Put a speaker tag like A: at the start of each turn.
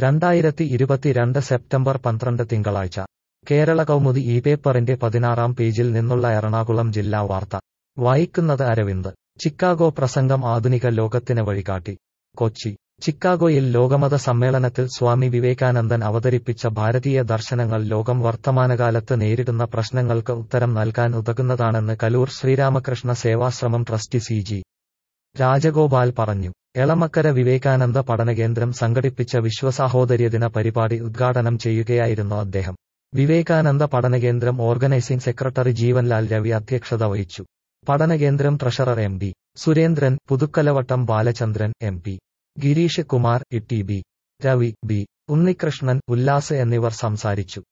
A: രണ്ടായിരത്തി ഇരുപത്തിരണ്ട് സെപ്റ്റംബർ പന്ത്രണ്ട് തിങ്കളാഴ്ച കേരള കൗമുദി ഈ പേപ്പറിന്റെ പതിനാറാം പേജിൽ നിന്നുള്ള എറണാകുളം ജില്ലാ വാർത്ത വായിക്കുന്നത് അരവിന്ദ് ചിക്കാഗോ പ്രസംഗം ആധുനിക ലോകത്തിന് വഴികാട്ടി കൊച്ചി ചിക്കാഗോയിൽ ലോകമത സമ്മേളനത്തിൽ സ്വാമി വിവേകാനന്ദൻ അവതരിപ്പിച്ച ഭാരതീയ ദർശനങ്ങൾ ലോകം വർത്തമാനകാലത്ത് നേരിടുന്ന പ്രശ്നങ്ങൾക്ക് ഉത്തരം നൽകാൻ ഉതകുന്നതാണെന്ന് Kaloor Sreeramakrishna Sevashramam trustee C G Rajagopal പറഞ്ഞു എളമക്കര വിവേകാനന്ദ പഠനകേന്ദ്രം സംഘടിപ്പിച്ച വിശ്വസാഹോദര്യദിന പരിപാടി ഉദ്ഘാടനം ചെയ്യുകയായിരുന്നു അദ്ദേഹം വിവേകാനന്ദ പഠനകേന്ദ്രം ഓർഗനൈസിംഗ് സെക്രട്ടറി ജീവൻലാൽ രവി അധ്യക്ഷത വഹിച്ചു പഠനകേന്ദ്രം treasurer M B Surendran Puthukkalavattam Balachandran M P Gireesh Kumar E T B Ravi B Unnikrishnan Ullas എന്നിവർ സംസാരിച്ചു